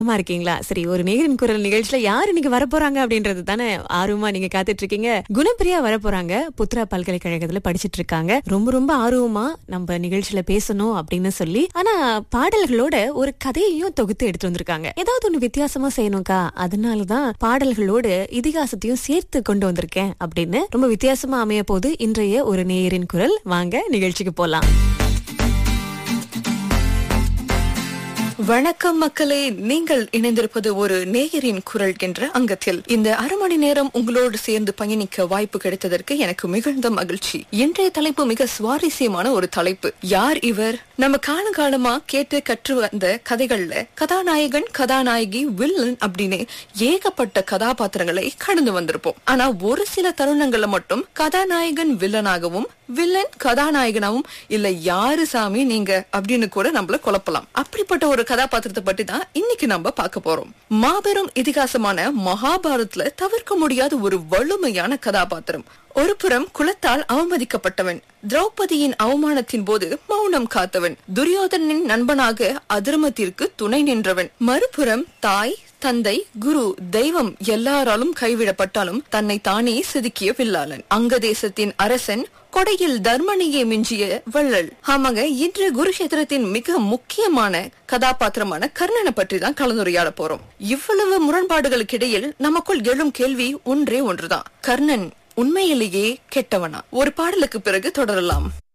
ஆமா இருக்கீங்களா சரி ஒரு நேரின் குரல் நிகழ்ச்சியில யார் இன்னைக்கு வரப்போறாங்க அப்படின்றது தானே ஆர்வமா நீங்க காத்துட்டு இருக்கீங்க குணப்பிரியா வரப்போறாங்க புத்ரா பல்கலைக்கழகத்துல படிச்சிட்டு இருக்காங்க ரொம்ப ரொம்ப ஆர்வமா நம்ம நிகழ்ச்சியில பேசணும் அப்படின்னு சொல்லி ஆனா பாடல்களோட ஒரு கதையையும் தொகுத்து எடுத்து வந்திருக்காங்க ஏதாவது ஒண்ணு வித்தியாசமா செய்யணும்க்கா அதனாலதான் பாடல்களோட இதிகாசத்தையும் சேர்த்து கொண்டு வந்திருக்கேன் அப்படின்னு ரொம்ப வித்தியாசமா அமைய போது இன்றைய ஒரு நேயரின் குரல் வாங்க நிகழ்ச்சிக்கு போலாம் வணக்கம் மக்களே நீங்கள் இணைந்திருப்பது ஒரு நேயரின் குரல் என்ற அங்கத்தில் இந்த அரை மணி நேரம் உங்களோடு சேர்ந்து பயணிக்க வாய்ப்பு கிடைத்ததற்கு எனக்கு மிகுந்த மகிழ்ச்சி இன்றைய தலைப்பு மிக சுவாரஸ்யமான ஒரு தலைப்பு யார் இவர் நம்ம காலகாலமா கேட்டு கற்று வந்த கதைகள்ல கதாநாயகன் கதாநாயகி வில்லன் அப்படின்னு ஏகப்பட்ட கதாபாத்திரங்களை கடந்து வந்திருப்போம் ஆனா ஒரு சில தருணங்கள்ல மட்டும் கதாநாயகன் வில்லனாகவும் வில்லன் கதாநாயகனாவும் இல்ல யாரு சாமி நீங்க அப்படின்னு கூட நம்மள குழப்பலாம் அப்படிப்பட்ட ஒரு கதாபாத்திரத்தை பற்றி தான் இன்னைக்கு நம்ம பார்க்க போறோம் மாபெரும் இதிகாசமான மகாபாரத்ல தவிர்க்க முடியாத ஒரு வலிமையான கதாபாத்திரம் ஒரு புறம் குலத்தால் அவமதிக்கப்பட்டவன் திரௌபதியின் அவமானத்தின் போது மௌனம் காத்தவன் துரியோதனின் நண்பனாக அதர்மத்திற்கு துணை நின்றவன் மறுபுறம் தாய் தந்தை குரு தெய்வம் எல்லாராலும் கைவிடப்பட்டாலும் தன்னை தானே செதுக்கிய வில்லாளன் அங்க தேசத்தின் அரசன் கொடையில் தர்மனியை மிஞ்சிய வள்ளல் ஆமாங்க இன்று குருஷேத்திரத்தின் மிக முக்கியமான கதாபாத்திரமான கர்ணனை பற்றி தான் கலந்துரையாட போறோம் இவ்வளவு முரண்பாடுகளுக்கு இடையில் நமக்குள் எழும் கேள்வி ஒன்றே ஒன்றுதான் கர்ணன் உண்மையிலேயே கெட்டவனா ஒரு பாடலுக்கு பிறகு தொடரலாம்